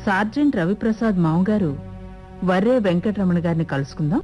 sergeant Ravi Prasad మామగారు వర్రే వెంకటరమణ గారిని కలుసుకుందాం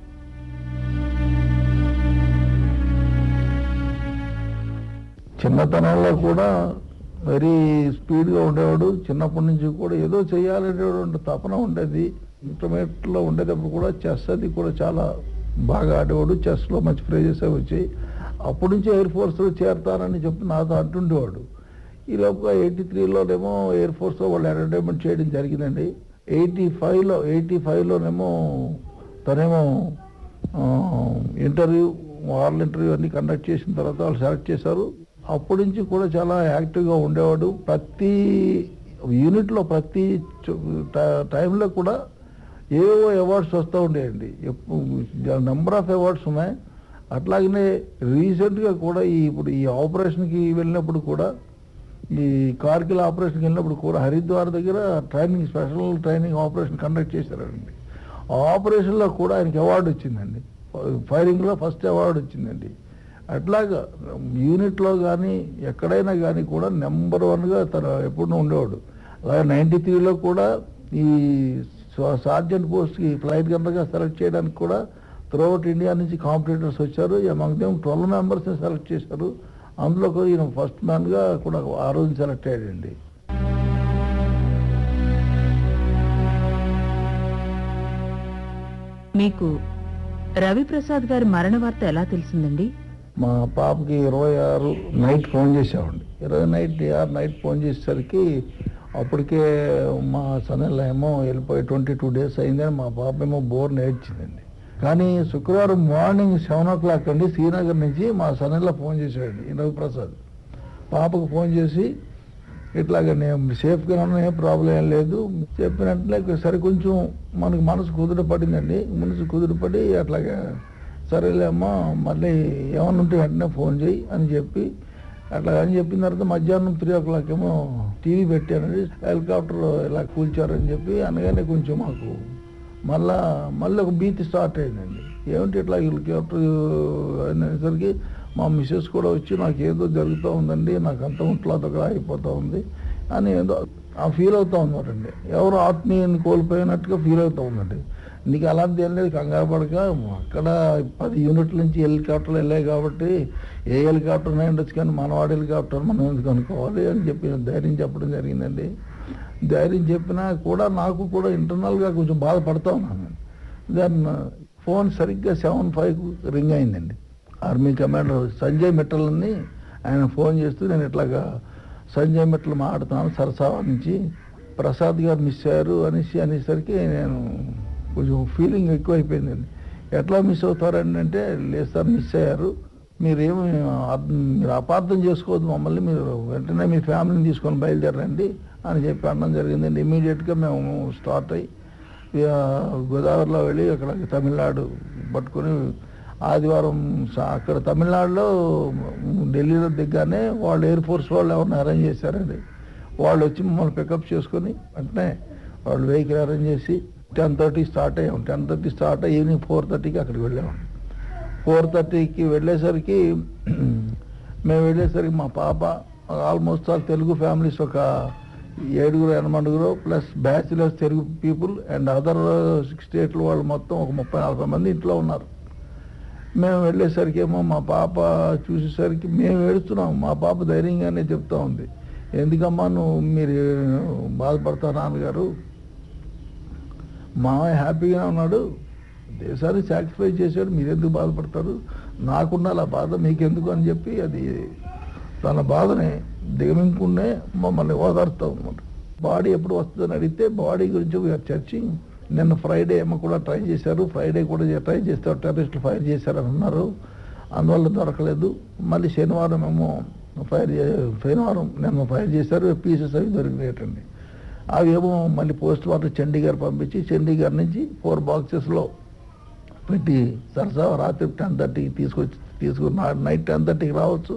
చిన్నతనంలో కూడా వెరీ స్పీడ్గా ఉండేవాడు చిన్నప్పటి నుంచి కూడా ఏదో చేయాలనేటువంటి తపన ఉండేది ఇంటర్మీడియట్లో ఉండేటప్పుడు కూడా చెస్ అది కూడా చాలా బాగా ఆడేవాడు చెస్లో మంచి ప్రైజెస్ అవి వచ్చాయి అప్పటి నుంచి ఎయిర్ ఫోర్స్లో చేరతానని చెప్పి నాతో అంటుండేవాడు ఈ లోపల ఎయిటీ త్రీలోనేమో ఎయిర్ ఫోర్స్లో వాళ్ళు అడ్వర్టైజ్మెంట్ చేయడం జరిగిందండి ఎయిటీ ఫైవ్లో ఎయిటీ ఫైవ్లోనేమో తనేమో ఇంటర్వ్యూ వాళ్ళ ఇంటర్వ్యూ అన్ని కండక్ట్ చేసిన తర్వాత వాళ్ళు సెలెక్ట్ చేశారు అప్పటి నుంచి కూడా చాలా యాక్టివ్గా ఉండేవాడు ప్రతి యూనిట్లో ప్రతి టైంలో కూడా ఏవో అవార్డ్స్ వస్తూ ఉండేయండి నెంబర్ ఆఫ్ అవార్డ్స్ ఉన్నాయి అట్లాగనే రీసెంట్గా కూడా ఈ ఇప్పుడు ఈ ఆపరేషన్కి వెళ్ళినప్పుడు కూడా ఈ కార్గిల్ ఆపరేషన్కి వెళ్ళినప్పుడు కూడా హరిద్వార్ దగ్గర training special training operation conduct చేశారండి ఆ ఆపరేషన్లో కూడా ఆయనకి అవార్డు వచ్చిందండి ఫైరింగ్లో ఫస్ట్ అవార్డు వచ్చిందండి అట్లాగా యూనిట్లో కానీ ఎక్కడైనా కానీ కూడా నెంబర్ వన్గా తను ఎప్పుడు ఉండేవాడు అలాగే నైంటీ త్రీలో కూడా ఈ సార్జెంట్ పోస్ట్కి ఫ్లైట్ గన్నర్గా సెలెక్ట్ చేయడానికి కూడా త్రూఅవుట్ ఇండియా నుంచి కాంపిటేటర్స్ వచ్చారు అమంగ్ దేమ్ ట్వెల్వ్ మెంబర్స్ని సెలెక్ట్ చేశారు అందులో కూడా ఈయన ఫస్ట్ మ్యాన్గా కూడా ఆ రోజు సెలెక్ట్ అయ్యాడండి మీకు రవిప్రసాద్ గారి మరణ వార్త ఎలా తెలిసిందండి మా పాపకి ఇరవై ఆరు నైట్ ఫోన్ చేసామండి ఇరవై నైట్ ఆరు నైట్ ఫోన్ చేసేసరికి అప్పటికే మా సన్నెల ఏమో వెళ్ళిపోయి ట్వంటీ టూ డేస్ అయిందని మా పాప ఏమో బోర్ నేర్చిందండి కానీ శుక్రవారం మార్నింగ్ సెవెన్ ఓ క్లాక్ అండి శ్రీనగర్ నుంచి మా సన్నెల ఫోన్ చేశాడండి ఈ రవిప్రసాద్ పాపకు ఫోన్ చేసి ఇట్లాగ నేను సేఫ్గా ఉన్నా ఏం ప్రాబ్లం ఏం లేదు చెప్పినట్లే సరే కొంచెం మనకు మనసు కుదుట పడిందండి మనసు కుదుటపడి అట్లాగే సరేలే అమ్మా మళ్ళీ ఏమన్నా ఉంటే వెంటనే ఫోన్ చేయి అని చెప్పి అట్లా అని చెప్పిన తర్వాత మధ్యాహ్నం త్రీ ఓ క్లాక్ ఏమో టీవీ పెట్టానండి హెలికాప్టర్ ఇలా కూల్చారని చెప్పి అనగానే కొంచెం మాకు మళ్ళా మళ్ళీ ఒక బీచ్ స్టార్ట్ అయిందండి ఏమిటి ఇట్లా హెలికాప్టర్ అనేసరికి మా మిస్సెస్ కూడా వచ్చి నాకు ఏదో జరుగుతూ ఉందండి నాకు అంత ఒంట్లో దగ్గర అయిపోతూ ఉంది అని ఏదో ఆ ఫీల్ అవుతూ ఉన్నారండి ఎవరు ఆత్మీయాన్ని కోల్పోయినట్టుగా ఫీల్ అవుతూ ఉందండి నీకు అలాంటి ఏం లేదు కంగారు పడక అక్కడ పది యూనిట్ల నుంచి హెలికాప్టర్లు వెళ్ళాయి కాబట్టి ఏ హెలికాప్టర్ అయినా ఉండొచ్చు కానీ మనవాడి హెలికాప్టర్ మనం ఎందుకు అనుకోవాలి అని చెప్పి ధైర్యం చెప్పడం జరిగిందండి ధైర్యం చెప్పినా కూడా నాకు కూడా ఇంటర్నల్గా కొంచెం బాధపడతా ఉన్నాను దాన్ని ఫోన్ సరిగ్గా సెవెన్ ఫైవ్కు రింగ్ అయిందండి ఆర్మీ కమాండర్ సంజయ్ మిట్టల్ని ఆయన ఫోన్ చేస్తూ నేను ఇట్లాగా సంజయ్ మిట్టలు మాట్లాడుతున్నాను సరసావా నుంచి ప్రసాద్ గారు మిస్ అయ్యారు అనేసి అనేసరికి నేను కొంచెం ఫీలింగ్ ఎక్కువైపోయిందండి ఎట్లా మిస్ అవుతారండి అంటే లేదు సార్ మిస్ అయ్యారు మీరేమి అర్థం- మీరు అపార్థం చేసుకోవద్దు మమ్మల్ని మీరు వెంటనే మీ ఫ్యామిలీని తీసుకొని బయలుదేరండి అని చెప్పి అనడం జరిగిందండి ఇమీడియట్గా మేము స్టార్ట్ అయ్యి ఇక గోదావరిలో వెళ్ళి అక్కడ తమిళనాడు పట్టుకొని ఆదివారం సా- అక్కడ తమిళనాడులో ఢిల్లీలో దిగ్గానే వాళ్ళు ఎయిర్ ఫోర్స్ వాళ్ళు ఎవరిని అరేంజ్ చేశారండి వాళ్ళు వచ్చి మమ్మల్ని పికప్ చేసుకొని వెంటనే వాళ్ళు వెహికల్ అరేంజ్ చేసి టెన్ థర్టీ స్టార్ట్ అయ్యాం టెన్ థర్టీ స్టార్ట్ అయ్యి ఈవినింగ్ ఫోర్ థర్టీకి అక్కడికి వెళ్ళాము ఫోర్ థర్టీకి వెళ్ళేసరికి మేము వెళ్ళేసరికి మా పాప ఆల్మోస్ట్ ఆల్ తెలుగు ఫ్యామిలీస్ ఒక ఏడుగురు ఎనమండుగురు plus bachelors Telugu people and other స్టేట్ల వాళ్ళు మొత్తం ఒక ముప్పై నలభై మంది ఇంట్లో ఉన్నారు మేము వెళ్ళేసరికి ఏమో మా పాప చూసేసరికి మేము ఏడుస్తున్నాం మా పాప ధైర్యంగానే చెప్తా ఉంది ఎందుకమ్మా నువ్వు మీరు బాధపడతా నాన్నగారు మామయ్య హ్యాపీగా ఉన్నాడు దేశాన్ని సాటిస్ఫై చేశాడు మీరెందుకు బాధపడతారు నాకున్న ఆ బాధ మీకెందుకు అని చెప్పి అది తన బాధని దిగమింపుకునే మమ్మల్ని ఓదార్తూ అనమాట బాడీ ఎప్పుడు వస్తుందని అడిగితే బాడీ గురించి చర్చింగ్ నిన్న ఫ్రైడే ఏమో కూడా ట్రై చేశారు ఫ్రైడే కూడా ట్రై చేస్తే టెర్రరిస్టులు ఫైర్ చేశారని అన్నారు అందువల్ల దొరకలేదు మళ్ళీ శనివారం ఏమో ఫైర్ చే శనివారం నిన్న ఫైర్ చేశారు పీసెస్ అవి దొరికినాయటండి అవి ఏమో మళ్ళీ పోస్ట్ మార్టం చండీగఢ్ పంపించి చండీగఢ్ నుంచి ఫోర్ బాక్సెస్లో పెట్టి సరసా రాత్రి టెన్ థర్టీకి తీసుకొచ్చి తీసుకుని నైట్ టెన్ థర్టీకి రావచ్చు